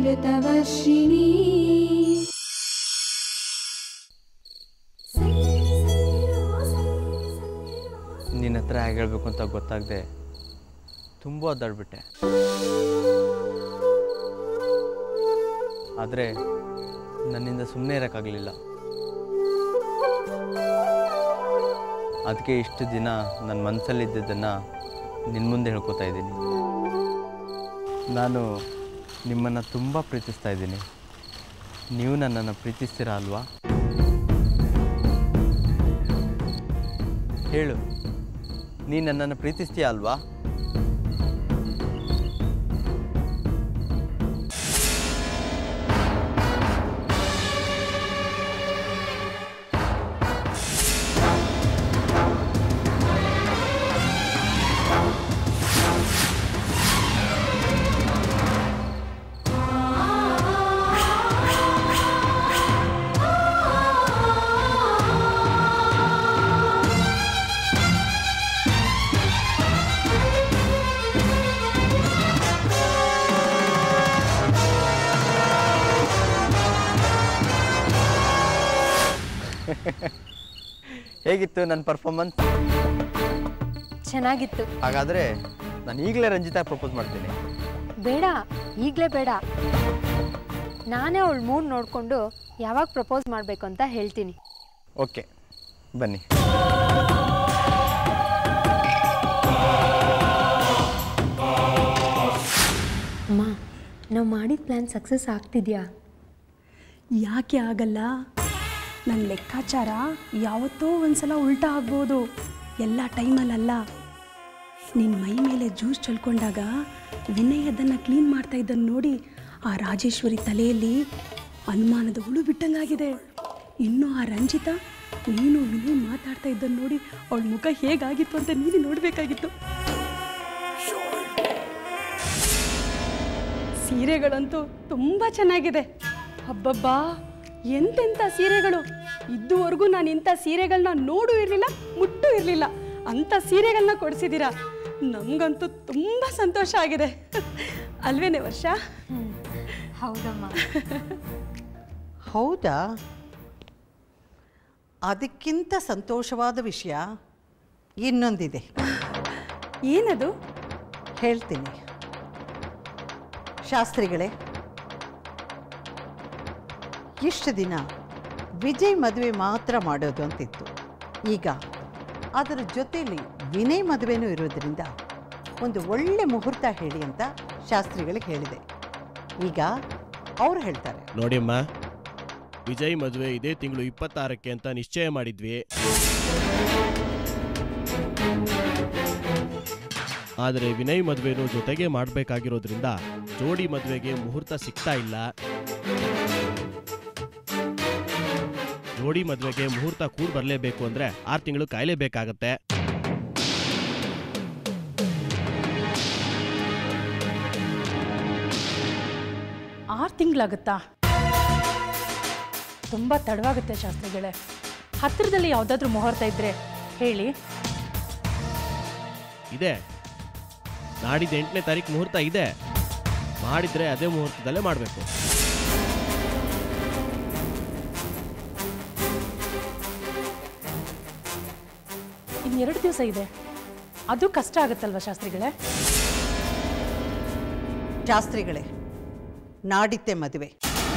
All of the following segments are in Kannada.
अमृतवर्षिणी ನಿನ್ನ ಹತ್ರ ಹೇಗೆ ಹೇಳಬೇಕು ಅಂತ ಗೊತ್ತಾಗದೆ ತುಂಬ ಒದ್ದಾಡ್ಬಿಟ್ಟೆ ಆದರೆ ನನ್ನಿಂದ ಸುಮ್ಮನೆ ಇರೋಕ್ಕಾಗಲಿಲ್ಲ ಅದಕ್ಕೆ ಇಷ್ಟು ದಿನ ನನ್ನ ಮನಸ್ಸಲ್ಲಿದ್ದದ್ದನ್ನು ನಿನ್ನ ಮುಂದೆ ಹೇಳ್ಕೊತಾ ಇದ್ದೀನಿ ನಾನು ನಿಮ್ಮನ್ನು ತುಂಬ ಪ್ರೀತಿಸ್ತಾ ಇದ್ದೀನಿ ನೀವು ನನ್ನನ್ನು ಪ್ರೀತಿಸ್ತೀರಾ ಅಲ್ವಾ ಹೇಳು ನೀ ನನ್ನನ್ನು ಪ್ರೀತಿಸ್ತೀಯ ಅಲ್ವಾ ಹೇಗಿತ್ತು ನನ್ನ ಪರ್ಫಾರ್ಮೆನ್ಸ್ ಚೆನ್ನಾಗಿತ್ತು ಹಾಗಾದರೆ ನಾನು ಈಗಲೇ ರಂಜಿತಾ ಪ್ರಪೋಸ್ ಮಾಡ್ತೀನಿ ಬೇಡ ಈಗಲೇ ಬೇಡ ನಾನೇ ಅವಳ ಮೂಡ್ ನೋಡಿಕೊಂಡು ಯಾವಾಗ ಪ್ರಪೋಸ್ ಮಾಡಬೇಕು ಅಂತ ಹೇಳ್ತೀನಿ ಓಕೆ ಬನ್ನಿ ಅಮ್ಮ ನಾವು ಮಾಡಿದ ಪ್ಲ್ಯಾನ್ ಸಕ್ಸಸ್ ಆಗ್ತಿದ್ಯಾ ಯಾಕೆ ಆಗಲ್ಲ ನನ್ನ ಲೆಕ್ಕಾಚಾರ ಯಾವತ್ತೋ ಒಂದ್ಸಲ ಉಲ್ಟಾ ಆಗ್ಬೋದು ಎಲ್ಲ ಟೈಮಲ್ಲಲ್ಲ ನಿನ್ನ ಮೈ ಮೇಲೆ ಜ್ಯೂಸ್ ಚಲ್ಕೊಂಡಾಗ ವಿನಯ್ ಅದನ್ನು ಕ್ಲೀನ್ ಮಾಡ್ತಾ ಇದ್ದನ್ನು ನೋಡಿ ಆ ರಾಜೇಶ್ವರಿ ತಲೆಯಲ್ಲಿ ಅನುಮಾನದ ಹುಳು ಬಿಟ್ಟಂಗಾಗಿದೆ ಇನ್ನು ಆ ರಂಜಿತಾ ನೀನು ವಿನಯ್ ಮಾತಾಡ್ತಾ ಇದ್ದನ್ನು ನೋಡಿ ಅವಳ ಮುಖ ಹೇಗಾಗಿತ್ತು ಅಂತ ನೀನು ನೋಡಬೇಕಾಗಿತ್ತು ಸೀರೆಗಳಂತೂ ತುಂಬ ಚೆನ್ನಾಗಿದೆ ಹಬ್ಬಬ್ಬಾ ಎಂತೆಂಥ ಸೀರೆಗಳು ಇದುವರೆಗೂ ನಾನು ಇಂಥ ಸೀರೆಗಳನ್ನ ನೋಡು ಇರಲಿಲ್ಲ ಮುಟ್ಟು ಇರಲಿಲ್ಲ ಅಂಥ ಸೀರೆಗಳನ್ನ ಕೊಡಿಸಿದ್ದೀರಾ ನಮಗಂತೂ ತುಂಬ ಸಂತೋಷ ಆಗಿದೆ ಅಲ್ವೇನೆ ವರ್ಷ ಹೌದಮ್ಮ ಹೌದಾ ಅದಕ್ಕಿಂತ ಸಂತೋಷವಾದ ವಿಷಯ ಇನ್ನೊಂದಿದೆ ಏನದು ಹೇಳ್ತೀನಿ ಶಾಸ್ತ್ರಿಗಳೇ ಇಷ್ಟು ದಿನ ವಿಜಯ್ ಮದುವೆ ಮಾತ್ರ ಮಾಡೋದು ಅಂತಿತ್ತು ಈಗ ಅದರ ಜೊತೆಯಲ್ಲಿ ವಿನಯ್ ಮದುವೆನೂ ಇರೋದ್ರಿಂದ ಒಂದು ಒಳ್ಳೆ ಮುಹೂರ್ತ ಹೇಳಿ ಅಂತ ಶಾಸ್ತ್ರಿಗಳಿಗೆ ಹೇಳಿದೆ ಈಗ ಅವ್ರು ಹೇಳ್ತಾರೆ ನೋಡಿಮ್ಮ ವಿಜಯ್ ಮದುವೆ ಇದೇ ತಿಂಗಳು ಇಪ್ಪತ್ತಾರಕ್ಕೆ ಅಂತ ನಿಶ್ಚಯ ಮಾಡಿದ್ವಿ ಆದರೆ ವಿನಯ್ ಮದುವೆನೂ ಜೊತೆಗೆ ಮಾಡಬೇಕಾಗಿರೋದ್ರಿಂದ ಜೋಡಿ ಮದುವೆಗೆ ಮುಹೂರ್ತ ಸಿಗ್ತಾ ಇಲ್ಲ ಜೋಡಿ ಮದುವೆಗೆ ಮುಹೂರ್ತ ಕೂಡ್ ಬರಲೇಬೇಕು ಅಂದ್ರೆ ಆರು ತಿಂಗಳು ಕಾಯಲೇಬೇಕಾಗತ್ತೆ ಆರು ತಿಂಗಳಾಗುತ್ತಾ ತುಂಬ ತಡವಾಗುತ್ತೆ ಶಾಸ್ತ್ರಿಗಳೇ ಹತ್ತಿರದಲ್ಲಿ ಯಾವುದಾದ್ರೂ ಮುಹೂರ್ತ ಇದ್ದರೆ ಹೇಳಿ ಇದೆ ನಾಡಿದ್ದು ಎಂಟನೇ ತಾರೀಕು ಮುಹೂರ್ತ ಇದೆ ಮಾಡಿದ್ರೆ ಅದೇ ಮುಹೂರ್ತದಲ್ಲೇ ಮಾಡಬೇಕು ಇನ್ನೆರಡು ದಿವಸ ಇದೆ ಅದು ಕಷ್ಟ ಆಗುತ್ತಲ್ವ ಶಾಸ್ತ್ರಿಗಳೇ ಶಾಸ್ತ್ರಿಗಳೇ ನಾಡಿತ್ತೆ ಮದುವೆ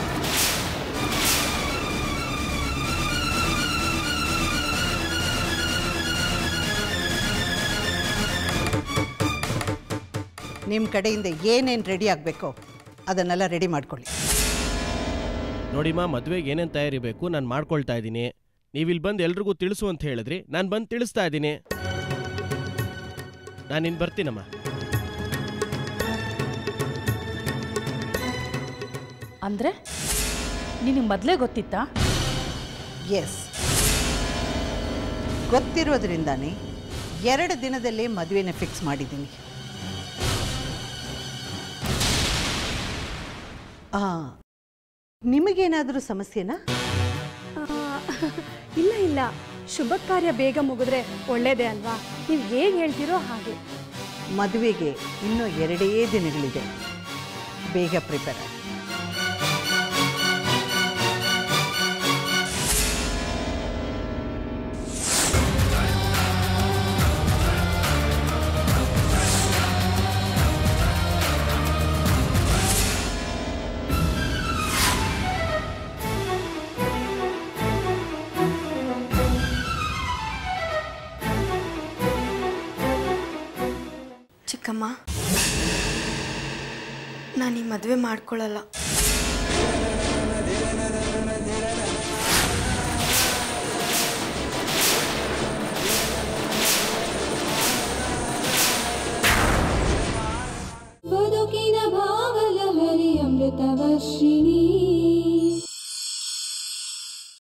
ನಿಮ್ಮ ಕಡೆಯಿಂದ ಏನೇನು ರೆಡಿ ಆಗಬೇಕೋ ಅದನ್ನೆಲ್ಲ ರೆಡಿ ಮಾಡ್ಕೊಳ್ಳಿ ನೋಡಿಮ್ಮ ಮದುವೆಗೆ ಏನೇನು ತಯಾರಿ ಬೇಕು ನಾನು ಮಾಡ್ಕೊಳ್ತಾ ಇದ್ದೀನಿ ನೀವು ಇಲ್ಲಿ ಬಂದು ಎಲ್ರಿಗೂ ತಿಳಿಸು ಅಂತ ಹೇಳಿದ್ರಿ ನಾನು ಬಂದು ತಿಳಿಸ್ತಾ ಇದ್ದೀನಿ ನಾನು ಇನ್ನು ಬರ್ತೀನಮ್ಮ ಅಂದರೆ ನಿನಗೆ ಮೊದಲೇ ಗೊತ್ತಿತ್ತಾ ಎಸ್ ಗೊತ್ತಿರೋದ್ರಿಂದಾನೇ ಎರಡು ದಿನದಲ್ಲೇ ಮದುವೆನ ಫಿಕ್ಸ್ ಮಾಡಿದ್ದೀನಿ ಆ, ನಿಮಗೇನಾದರೂ ಸಮಸ್ಯೆನಾ ಇಲ್ಲ ಇಲ್ಲ ಶುಭ ಕಾರ್ಯ ಬೇಗ ಮುಗಿದ್ರೆ ಒಳ್ಳೇದೇ ಅಲ್ವಾ ನೀವು ಹೇಗೆ ಹೇಳ್ತೀರೋ ಹಾಗೆ ಮದುವೆಗೆ ಇನ್ನೂ ಎರಡೇ ದಿನಗಳಿದೆ ಬೇಗ ಪ್ರಿಪೇರ್ ಆಗಿ ಚಿಕ್ಕಮ್ಮ ನಾನು ಈ ಮದುವೆ ಮಾಡ್ಕೊಳ್ಳಲ್ಲ